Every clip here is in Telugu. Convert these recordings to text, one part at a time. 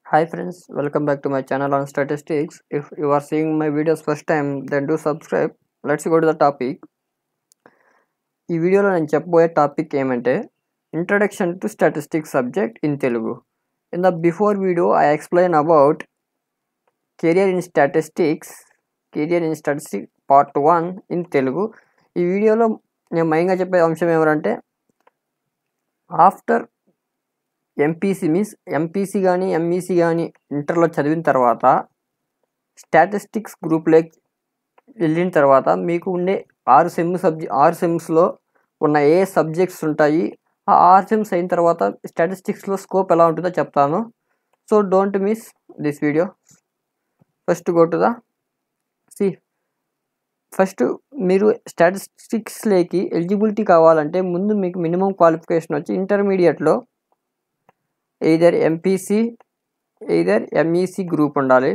Hi friends, welcome back to my channel on statistics. If you are seeing my videos first time, then do subscribe. Let's go to the topic. ఈ వీడియోలో నేను చెప్పబోయే టాపిక్ ఏమంటే introduction to statistics subject in Telugu in the before video I explain about career in statistics career in statistic part one in Telugu ఈ వీడియోలో నేను మెయిన్గా చెప్పే అంశం ఏమంటే ఆఫ్టర్ ఎంపీసీ మీన్స్ ఎంపీసీ కానీ ఎంఈసీ కానీ ఇంటర్లో చదివిన తర్వాత స్టాటిస్టిక్స్ గ్రూప్లోకి వెళ్ళిన తర్వాత మీకు ఉండే ఆరు సెమ్ సబ్జె ఆరు సెమ్స్లో ఉన్న ఏ సబ్జెక్ట్స్ ఉంటాయి ఆ ఆరు సెమ్స్ అయిన తర్వాత స్టాటిస్టిక్స్లో స్కోప్ ఎలా ఉంటుందో చెప్తాను so don't miss this video first go to the see first మీరు స్టాటిస్టిక్స్లోకి ఎలిజిబిలిటీ కావాలంటే ముందు మీకు మినిమం క్వాలిఫికేషన్ వచ్చి ఇంటర్మీడియట్లో either MPC either MEC group ఉండాలి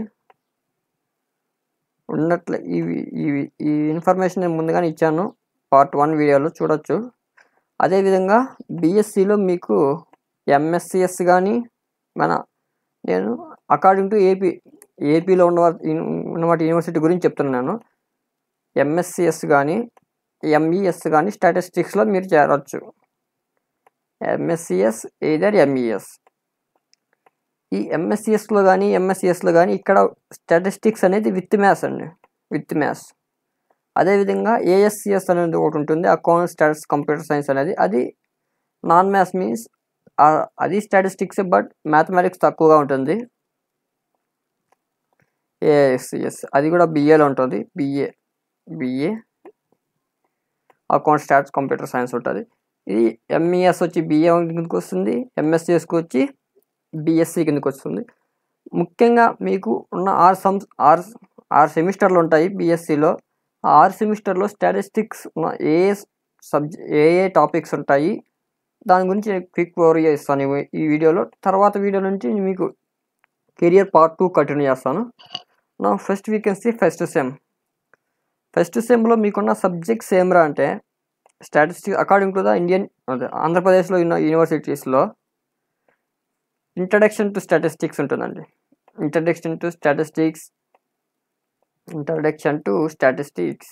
ఉన్నట్లు ఇవి ఇవి ఈ ఇన్ఫర్మేషన్ నేను ముందుగానే ఇచ్చాను పార్ట్ వన్ వీడియోలో చూడొచ్చు అదేవిధంగా బీఎస్సీలో మీకు ఎంఎస్సిఎస్ కానీ మన నేను అకార్డింగ్ టు ఏపీ ఏపీలో ఉన్న ఉన్నవాటి యూనివర్సిటీ గురించి చెప్తున్నాను ఎంఎస్సిఎస్ కానీ ఎంఈఎస్ కానీ స్టాటిస్టిక్స్లో మీరు చేరవచ్చు ఎంఎస్సిఎస్ ఎయిదర్ ఎంఈఎస్ ఈ ఎంఎస్సిఎస్లో కానీ ఎంఎస్సిఎస్లో కానీ ఇక్కడ స్టాటిస్టిక్స్ అనేది విత్ మ్యాథ్స్ అండి విత్ మ్యాథ్స్ అదేవిధంగా ఏఎస్సిఎస్ అనేది ఒకటి ఉంటుంది అకౌంట్ స్టాటిస్ కంప్యూటర్ సైన్స్ అనేది అది నాన్ మ్యాథ్స్ మీన్స్ అది స్టాటిస్టిక్స్ బట్ మ్యాథమెటిక్స్ తక్కువగా ఉంటుంది ఏఎస్సిఎస్ అది కూడా బిఏలో ఉంటుంది BA BA account stats computer science ఉంటుంది ఇది ఎంఈఎస్ వచ్చి బిఏ కిందకి వస్తుంది ఎంఎస్సిఎస్కి వచ్చి బిఎస్సి కిందకి వస్తుంది ముఖ్యంగా మీకు ఉన్న ఆరు సమ్స్ ఆరు ఆరు సెమిస్టర్లు ఉంటాయి బిఎస్సిలో ఆ ఆరు సెమిస్టర్లో స్టాటిస్టిక్స్ ఉన్న ఏ సబ్జె ఏ ఏ టాపిక్స్ ఉంటాయి దాని గురించి క్విక్ ఓవర్గా ఇస్తాను ఈ వీడియోలో తర్వాత వీడియో నుంచి మీకు కెరియర్ పార్ట్ టూ కంటిన్యూ చేస్తాను నా first vacancy first sem first సెమ్లో మీకున్న సబ్జెక్ట్స్ ఏమరా అంటే statistics according to the Indian అదే ఆంధ్రప్రదేశ్లో ఉన్న యూనివర్సిటీస్లో ఇంట్రడక్షన్ టు స్టాటిస్టిక్స్ ఉంటుందండి introduction to statistics introduction to statistics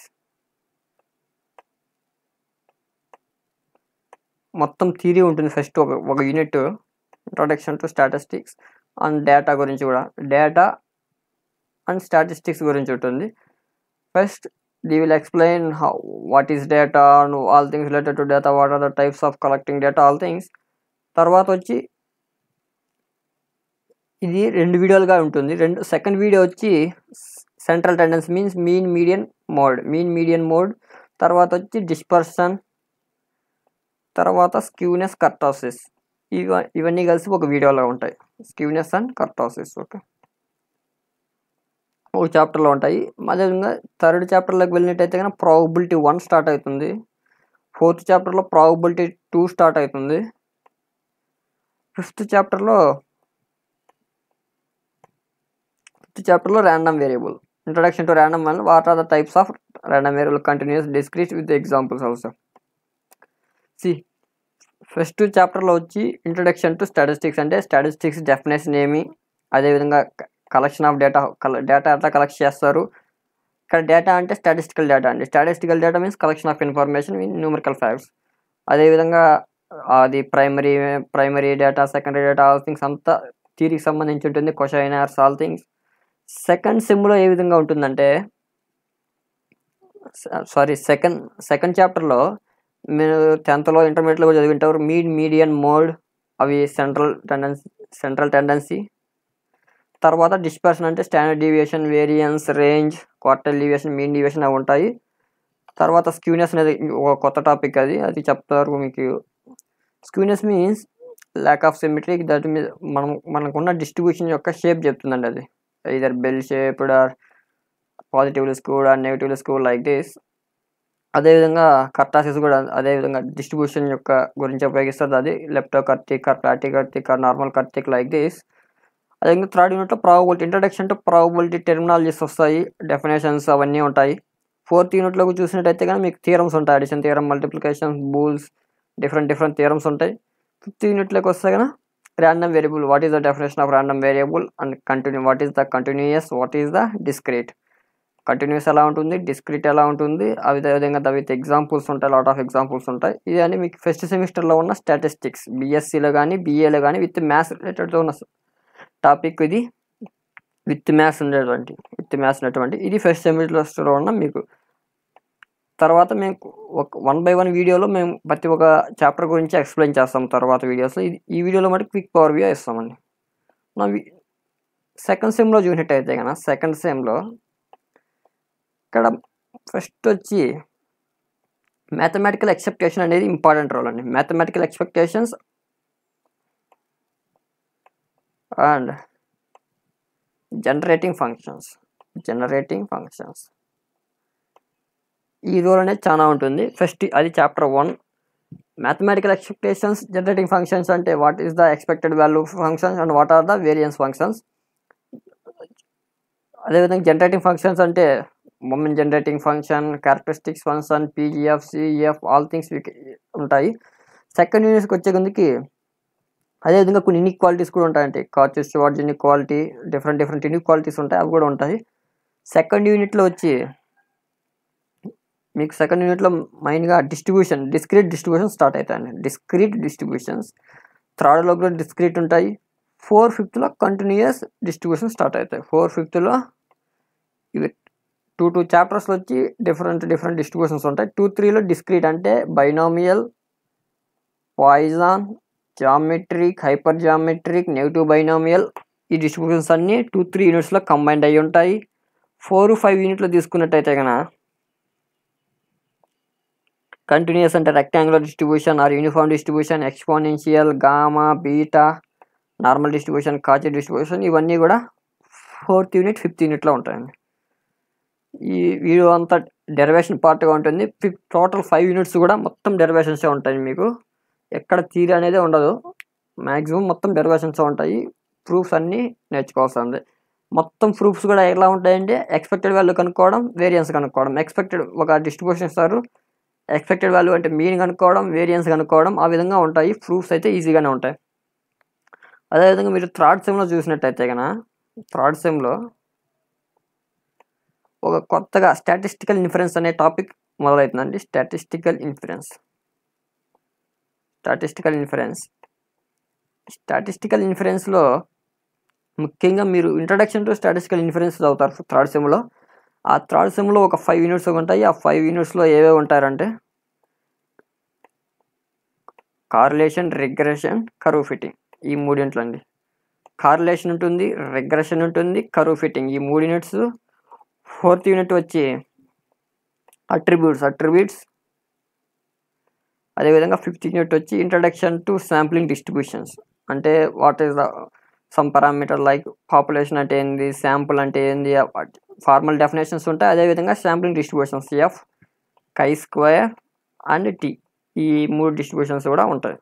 మొత్తం థీరీ ఉంటుంది ఫస్ట్ ఒక ఒక unit introduction to statistics and data గురించి కూడా డేటా అండ్ స్టాటిస్టిక్స్ గురించి ఉంటుంది first the will explain how what is data and all things related to data what are the types of collecting data all things తర్వాత వచ్చి ఇది రెండు వీడియోలుగా ఉంటుంది రెండు సెకండ్ వీడియో వచ్చి central tendency means mean median mode mean median mode తర్వాత వచ్చి డిస్పర్షన్ తర్వాత స్క్యూనెస్ కర్టాసిస్ ఇవ ఇవన్నీ కలిసి ఒక వీడియోలో ఉంటాయి స్క్యూనెస్ అండ్ కర్టాసిస్ ఓకే ఒక చాప్టర్లో ఉంటాయి అదేవిధంగా థర్డ్ చాప్టర్లోకి వెళ్ళినట్టయితే కనుక ప్రాబిలిటీ వన్ స్టార్ట్ అవుతుంది ఫోర్త్ చాప్టర్లో ప్రాబిలిటీ టూ స్టార్ట్ అవుతుంది ఫిఫ్త్ చాప్టర్లో ఫిఫ్త్ చాప్టర్లో random variable introduction to random one what are the types of random variable continuous discrete with examples also see first చాప్టర్లో వచ్చి ఇంట్రడక్షన్ టు స్టాటిస్టిక్స్ అంటే స్టాటిస్టిక్స్ డెఫినేషన్ ఏమి అదేవిధంగా కలెక్షన్ ఆఫ్ డేటా డేటా ఎట్లా కలెక్ట్ చేస్తారు ఇక్కడ డేటా అంటే స్టాటిస్టికల్ డేటా అండి statistical data means collection of information in numerical facts అదేవిధంగా అది primary primary data secondary data all things అంతా థీరీకి సంబంధించి ఉంటుంది క్వశ్చన్ ఆల్ థింగ్స్ సెకండ్ సిమ్లో ఏ విధంగా ఉంటుందంటే సారీ సెకండ్ సెకండ్ చాప్టర్లో మీరు టెన్త్లో ఇంటర్మీడియట్లో కూడా చదివింటారు మీడ్ మీడియన్ మోడ్ అవి సెంట్రల్ టెండెన్సీ సెంట్రల్ టెండెన్సీ తర్వాత డిస్పర్షన్ అంటే standard deviation variance range quarter deviation mean deviation అవి ఉంటాయి తర్వాత స్క్యూనెస్ అనేది ఒక కొత్త టాపిక్ అది అది చెప్తారు మీకు skewness means lack of symmetry that means మనం మనకున్న డిస్ట్రిబ్యూషన్ యొక్క షేప్ చెప్తుందండి అది either bell shaped or positively skewed or negatively skewed like this అదేవిధంగా కర్టాసిస్ కూడా అదేవిధంగా డిస్ట్రిబ్యూషన్ యొక్క గురించి ఉపయోగిస్తుంది అది leptokurtic or platykurtic or normal kurtic like this అదేవిధంగా థర్డ్ యూనిట్లో probability introduction to probability terminologies వస్తాయి డెఫినేషన్స్ అవన్నీ ఉంటాయి ఫోర్త్ యూనిట్లోకి చూసినట్టయితే కానీ మీకు థియరమ్స్ ఉంటాయి addition theorem multiplication బూల్స్ different different theorems ఉంటాయి ఫిఫ్త్ యూనిట్లోకి వస్తే కనుక random variable what is the definition of random variable and continue what is the continuous what is the discrete continuous ఎలా ఉంటుంది డిస్క్రిట్ ఎలా ఉంటుంది అవి విధంగా విత్ ఎగ్జాంపుల్స్ ఉంటాయి లాట్ ఆఫ్ ఎగ్జాంపుల్స్ ఉంటాయి ఇది అని మీకు ఫస్ట్ సెమిస్టర్లో ఉన్న స్టాటిస్టిక్స్ బీఎస్సీలో కానీ బీఏలో కానీ విత్ మ్యాథ్స్ రిలేటెడ్తో ఉన్న టాపిక్ ఇది విత్ మ్యాథ్స్ ఉండేటువంటి విత్ మ్యాథ్స్ ఉన్నటువంటి ఇది ఫస్ట్ సెమిస్టర్లో ఉన్న మీకు తర్వాత మేము ఒక వన్ బై వన్ వీడియోలో మేము ప్రతి ఒక్క చాప్టర్ గురించి ఎక్స్ప్లెయిన్ చేస్తాం తర్వాత వీడియోస్లో ఇది ఈ వీడియోలో మటు క్విక్ పవర్ వ్యూ ఇస్తామండి నా సెకండ్ సెమ్లో చూసినట్టయితే కనుక సెకండ్ సెమ్లో ఇక్కడ ఫస్ట్ వచ్చి మ్యాథమెటికల్ ఎక్సెప్టేషన్ అనేది ఇంపార్టెంట్ రోల్ అండి mathematical expectations and generating functions generating functions ఈ రోల్ అనేది చాలా ఉంటుంది ఫస్ట్ అది chapter one mathematical expectations generating functions అంటే what is the expected value functions and what are the variance functions అదేవిధంగా జనరేటింగ్ ఫంక్షన్స్ అంటే moment generating function characteristics function PGF CF all things ఉంటాయి సెకండ్ యూనిట్స్కి వచ్చే కొందికి అదేవిధంగా కొన్ని ఇన్ఈక్వాలిటీస్ కూడా ఉంటాయండి Cauchy's what inequality different different inequalities ఉంటాయి అవి కూడా ఉంటాయి సెకండ్ యూనిట్లో వచ్చి మీకు సెకండ్ యూనిట్లో మెయిన్గా డిస్ట్రిబ్యూషన్ డిస్క్రీట్ డిస్ట్రిబ్యూషన్ స్టార్ట్ అవుతాయండి డిస్క్రీట్ డిస్ట్రిబ్యూషన్స్ థర్డ్లో కూడా డిస్క్రీట్ ఉంటాయి ఫోర్ ఫిఫ్త్లో కంటిన్యూస్ డిస్ట్రిబ్యూషన్ స్టార్ట్ అవుతాయి ఫోర్ ఫిఫ్త్లో ఇవి టూ టూ చాప్టర్స్లో వచ్చి డిఫరెంట్ డిఫరెంట్ డిస్ట్రిబ్యూషన్స్ ఉంటాయి టూ త్రీలో డిస్క్రీట్ అంటే binomial Poisson geometric hypergeometric negative binomial ఈ డిస్ట్రిబ్యూషన్స్ అన్నీ టూ త్రీ యూనిట్స్లో కంబైన్డ్ అయి ఉంటాయి ఫోర్ ఫైవ్ యూనిట్లో తీసుకున్నట్టయితే కనుక కంటిన్యూస్ అంటే rectangular distribution or uniform distribution exponential gamma beta normal distribution కాచి డిస్ట్రిబ్యూషన్ ఇవన్నీ కూడా ఫోర్త్ యూనిట్ ఫిఫ్త్ యూనిట్లో ఉంటాయండి ఈ వీడియో అంతా డెరివేషన్ పార్ట్గా ఉంటుంది ఫిఫ్ టోటల్ ఫైవ్ యూనిట్స్ కూడా మొత్తం డెరివేషన్సే ఉంటాయి మీకు ఎక్కడ థీరీ అనేది ఉండదు మ్యాక్సిమం మొత్తం డెరివేషన్స్ ఉంటాయి ప్రూఫ్స్ అన్నీ నేర్చుకోవాల్సింది మొత్తం ప్రూఫ్స్ కూడా ఎలా ఉంటాయంటే ఎక్స్పెక్టెడ్ వాల్యూ కనుక్కోవడం వేరియన్స్ కనుక్కోవడం ఎక్స్పెక్టెడ్ ఒక డిస్ట్రిబ్యూషన్ ఇస్తారు ఎక్స్పెక్టెడ్ వాల్యూ అంటే మీన్ కనుక్కోవడం వేరియన్స్ కనుక్కోవడం ఆ విధంగా ఉంటాయి ప్రూఫ్స్ అయితే ఈజీగానే ఉంటాయి అదేవిధంగా మీరు థర్డ్ సెమ్లో చూసినట్టయితే కనుక థర్డ్ సెమ్లో ఒక కొత్తగా స్టాటిస్టికల్ ఇన్ఫరెన్స్ అనే టాపిక్ మొదలవుతుందండి statistical inference statistical inference statistical ఇన్ఫరెన్స్లో ముఖ్యంగా మీరు ఇంట్రడక్షన్ టు స్టాటిస్టికల్ ఇన్ఫరెన్స్ చదువుతారు థర్డ్ సెమ్లో ఆ థర్డ్ సెమ్లో ఒక ఫైవ్ యూనిట్స్ ఉంటాయి ఆ ఫైవ్ యూనిట్స్లో ఏవేవి ఉంటారంటే కార్లేషన్ రిగ్రెషన్ కరువు ఫిట్టింగ్ ఈ మూడింట్లు అండి కార్లేషన్ ఉంటుంది రిగ్రెషన్ ఉంటుంది కరువు ఫిట్టింగ్ ఈ మూడు యూనిట్స్ ఫోర్త్ యూనిట్ వచ్చి అట్రిబ్యూట్స్ అట్రిబ్యూట్స్ అదేవిధంగా ఫిఫ్త్ యూనిట్ వచ్చి ఇంట్రడక్షన్ టు శాంప్లింగ్ డిస్ట్రిబ్యూషన్స్ అంటే what is the some parameter like population అంటే ఏంది శాంపుల్ అంటే ఏంది ఫార్మల్ డెఫినేషన్స్ ఉంటాయి అదేవిధంగా sampling distributions F chi square and T ఈ మూడు డిస్ట్రిబ్యూషన్స్ కూడా ఉంటాయి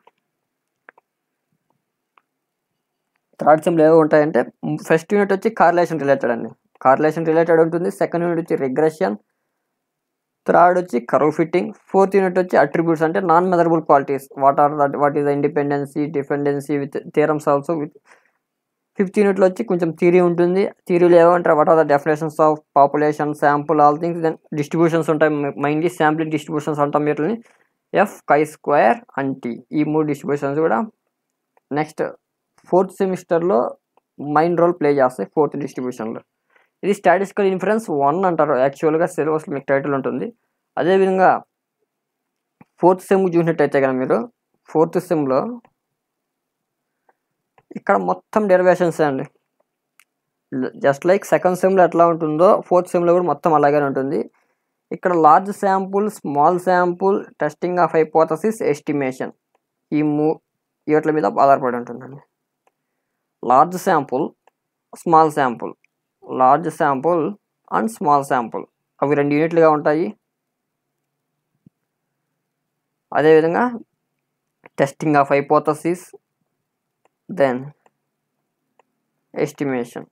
థర్డ్ సెమ్లో ఏవో ఉంటాయంటే ఫస్ట్ యూనిట్ వచ్చి కార్లేషన్ రిలేటెడ్ అండి కార్లేషన్ రిలేటెడ్ ఉంటుంది సెకండ్ యూనిట్ వచ్చి రిగ్రెషన్ థర్డ్ వచ్చి కర్వ్ ఫిట్టింగ్ ఫోర్త్ యూనిట్ వచ్చి అట్రిబ్యూట్స్ అంటే non measurable qualities what are what is the independency dependency with theorems also with fifth యూనిట్లో వచ్చి కొంచెం థియరీ ఉంటుంది థియరీలో ఏమంటారు what are the definitions of population sample all things then distributions ఉంటాయి మైన్లీ శాంప్లింగ్ డిస్ట్రిబ్యూషన్స్ అంటాం వీటిని F chi square and T ఈ మూడు డిస్ట్రిబ్యూషన్స్ కూడా నెక్స్ట్ ఫోర్త్ సెమిస్టర్లో మైండ్ రోల్ ప్లే చేస్తాయి ఫోర్త్ డిస్ట్రిబ్యూషన్లో ఇది స్టాటిస్టికల్ ఇన్ఫరెన్స్ వన్ అంటారు యాక్చువల్గా సిలబస్ మీకు టైటిల్ ఉంటుంది అదేవిధంగా ఫోర్త్ సెమ్ చూసినట్టయితే కదా మీరు ఫోర్త్ సెమ్లో ఇక్కడ మొత్తం డెరివేషన్స్ అండి జస్ట్ లైక్ సెకండ్ సెమ్లో ఎట్లా ఉంటుందో ఫోర్త్ సెమ్లో కూడా మొత్తం అలాగే ఉంటుంది ఇక్కడ large sample small sample testing of hypothesis estimation ఈ మూ వీటి మీద ఆధారపడి ఉంటుందండి large sample small sample large sample and small sample అవి రెండు యూనిట్లుగా ఉంటాయి అదేవిధంగా testing of hypothesis then estimation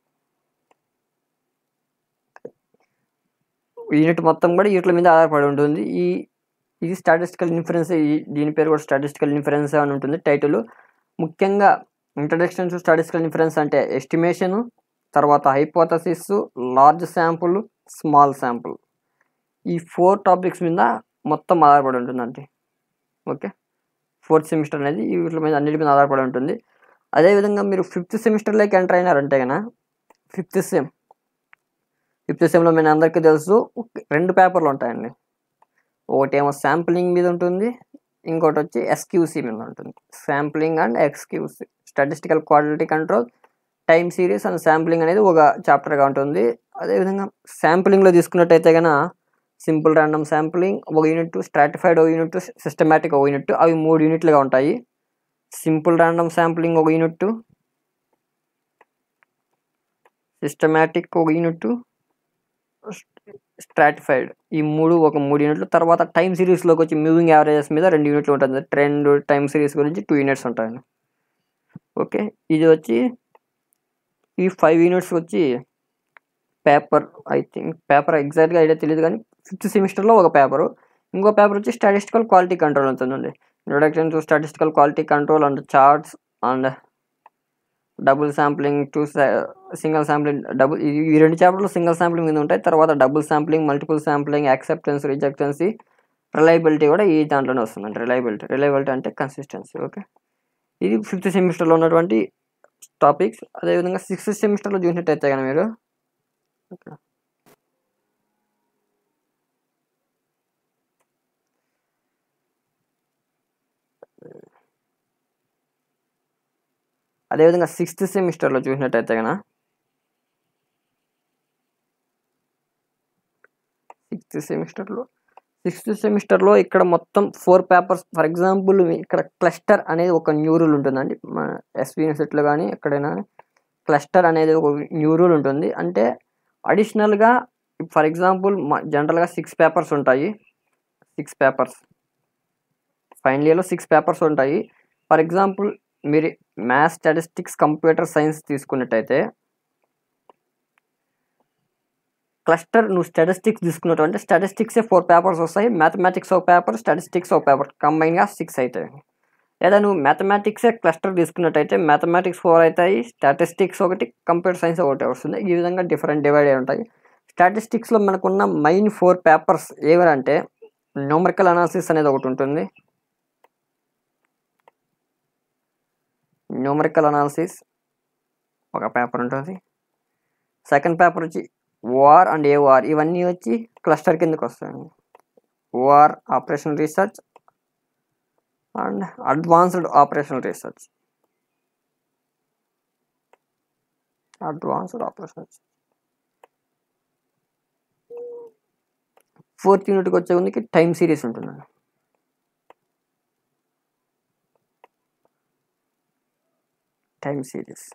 unit మొత్తం కూడా వీటి మీద ఆధారపడి ఉంటుంది ఈ ఇది స్టాటిస్టికల్ ఇన్ఫరెన్స్ దీని పేరు కూడా స్టాటిస్టికల్ ఇన్ఫరెన్స్ అని ఉంటుంది టైటిల్ ముఖ్యంగా ఇంట్రడక్షన్ టు స్టాటిస్టికల్ ఇన్ఫరెన్స్ అంటే ఎస్టిమేషను తర్వాత hypothesis large sample small sample ఈ ఫోర్ టాపిక్స్ మీద మొత్తం ఆధారపడి ఉంటుందండి ఓకే ఫోర్త్ సెమిస్టర్ అనేది ఈ వీటి మీద అన్నిటి మీద ఆధారపడి ఉంటుంది అదేవిధంగా మీరు ఫిఫ్త్ సెమిస్టర్లోకి ఎంటర్ అయినారంటే కనుక ఫిఫ్త్ సెమ్ ఫిఫ్త్ సెమ్లో మేము అందరికీ తెలుసు రెండు పేపర్లు ఉంటాయండి ఒకటి ఏమో శాంప్లింగ్ మీద ఉంటుంది ఇంకోటి వచ్చి ఎస్క్యూసీ మీద ఉంటుంది sampling and SQC statistical quality control time series and sampling అనేది ఒక చాప్టర్గా ఉంటుంది అదేవిధంగా శాంప్లింగ్లో తీసుకున్నట్టయితే కనుక సింపుల్ ర్యాండమ్ శాంప్లింగ్ ఒక యూనిట్ స్ట్రాటిఫైడ్ ఒక యూనిట్ సిస్టమేటిక్ ఒక యూనిట్ అవి మూడు యూనిట్లుగా ఉంటాయి సింపుల్ ర్యాండమ్ శాంప్లింగ్ ఒక యూనిట్ సిస్టమేటిక్ ఒక యూనిట్ స్ట్రాటిఫైడ్ ఈ మూడు ఒక మూడు యూనిట్లు తర్వాత టైం సిరీస్లోకి వచ్చి మూవింగ్ యావరేజెస్ మీద రెండు యూనిట్లు ఉంటుంది ట్రెండ్ టైం సిరీస్ గురించి టూ యూనిట్స్ ఉంటాయి ఓకే ఇది వచ్చి ఈ ఫైవ్ యూనిట్స్ వచ్చి పేపర్ ఐ థింక్ పేపర్ ఎగ్జాక్ట్గా ఐడియా తెలియదు కానీ ఫిఫ్త్ సెమిస్టర్లో ఒక పేపరు ఇంకో పేపర్ వచ్చి స్టాటిస్టికల్ క్వాలిటీ కంట్రోల్ ఉంటుందండి introduction to statistical quality control and charts and double sampling two single sampling double ఈ రెండు చాప్టర్లు సింగిల్ శాంప్లింగ్ మీద ఉంటాయి తర్వాత double sampling multiple sampling acceptance rejectancy reliability కూడా ఈ దాంట్లోనే వస్తుందండి రిలయబిలిటీ రిలయబిలిటీ అంటే కన్సిస్టెన్సీ ఓకే ఇది ఫిఫ్త్ సెమిస్టర్లో ఉన్నటువంటి టాపిక్స్ అదేవిధంగా సిక్స్త్ సెమిస్టర్లో చూసినట్టయితే కానీ మీరు అదేవిధంగా సిక్స్త్ సెమిస్టర్లో చూసినట్టయితే కనుక సిక్స్త్ సెమిస్టర్లో సిక్స్త్ సెమిస్టర్లో ఇక్కడ మొత్తం ఫోర్ పేపర్స్ ఫర్ ఎగ్జాంపుల్ ఇక్కడ క్లస్టర్ అనేది ఒక న్యూ రూల్ ఉంటుందండి మన ఎస్వి యూనివర్సిటీలో కానీ ఎక్కడైనా క్లస్టర్ అనేది ఒక న్యూ రూల్ ఉంటుంది అంటే అడిషనల్గా ఫర్ ఎగ్జాంపుల్ జనరల్గా సిక్స్ పేపర్స్ ఉంటాయి సిక్స్ పేపర్స్ ఫైనల్ ఇయర్లో సిక్స్ పేపర్స్ ఉంటాయి ఫర్ ఎగ్జాంపుల్ మీరు మ్యాథ్స్ స్టాటిస్టిక్స్ కంప్యూటర్ సైన్స్ తీసుకున్నట్టయితే క్లస్టర్ నువ్వు స్టాటిస్టిక్స్ తీసుకున్నట్టు అంటే స్టాటిస్టిక్సే ఫోర్ పేపర్స్ వస్తాయి మ్యాథమెటిక్స్ ఒక పేపర్ స్టాటిస్టిక్స్ ఒక పేపర్ కంబైన్గా సిక్స్ అవుతాయి లేదా నువ్వు మ్యాథమెటిక్సే క్లస్టర్ తీసుకున్నట్టయితే మ్యాథమెటిక్స్ ఫోర్ అవుతాయి స్టాటిస్టిక్స్ ఒకటి కంప్యూటర్ సైన్స్ ఒకటి వస్తుంది ఈ విధంగా డిఫరెంట్ డివైడ్ అయి ఉంటాయి స్టాటిస్టిక్స్లో మనకున్న మెయిన్ ఫోర్ పేపర్స్ ఏవరంటే న్యూమరికల్ అనాలిసిస్ అనేది ఒకటి ఉంటుంది న్యూమరికల్ అనాలిసిస్ ఒక పేపర్ ఉంటుంది సెకండ్ పేపర్ వచ్చి ఓఆర్ అండ్ ఏఓఆర్ ఇవన్నీ వచ్చి క్లస్టర్ కిందకి వస్తాయి OR operation research and advanced operation research advanced operation fourth యూనిట్కి వచ్చే ముందుకి టైం సిరీస్ ఉంటుందండి టైం సిరీస్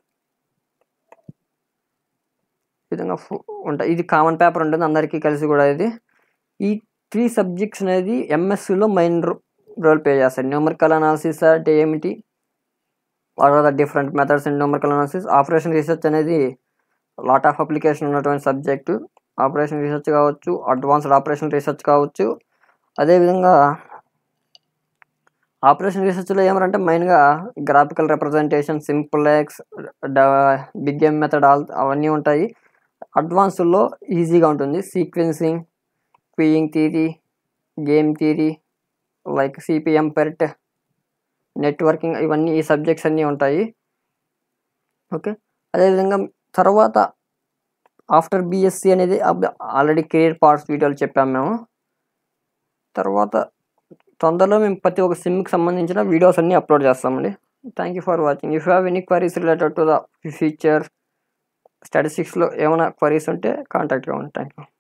ఈ విధంగా ఉంటాయి ఇది కామన్ పేపర్ ఉంటుంది అందరికీ కలిసి కూడా ఇది ఈ త్రీ సబ్జెక్ట్స్ అనేది ఎంఎస్సిలో మెయిన్ రోల్ ప్లే చేస్తాయి న్యూమరికల్ అనాలిసిస్ అంటే ఏమిటి what are the different methods in numerical analysis operation research అనేది లాట్ ఆఫ్ అప్లికేషన్ ఉన్నటువంటి సబ్జెక్టు ఆపరేషన్ రీసెర్చ్ కావచ్చు అడ్వాన్స్డ్ ఆపరేషన్ రీసెర్చ్ కావచ్చు అదేవిధంగా ఆపరేషన్ రీసెర్చ్లో ఏమంటే మెయిన్గా graphical representation simplex big M method all అవన్నీ ఉంటాయి అడ్వాన్స్లో ఈజీగా ఉంటుంది sequencing queuing theory game theory like CPM PERT networking ఇవన్నీ ఈ సబ్జెక్ట్స్ అన్నీ ఉంటాయి ఓకే అదేవిధంగా తర్వాత ఆఫ్టర్ బిఎస్సి అనేది ఆల్రెడీ కెరీర్ పార్ట్స్ వీడియోలు చెప్పాము మేము తర్వాత తొందరలో మేము ప్రతి ఒక్క సిమ్కి సంబంధించిన వీడియోస్ అన్నీ అప్లోడ్ చేస్తామండి thank you for watching if have any queries related to the future స్టాటిస్టిక్స్లో ఏమైనా క్వరీస్ ఉంటే కాంటాక్ట్ కావండి థ్యాంక్ యూ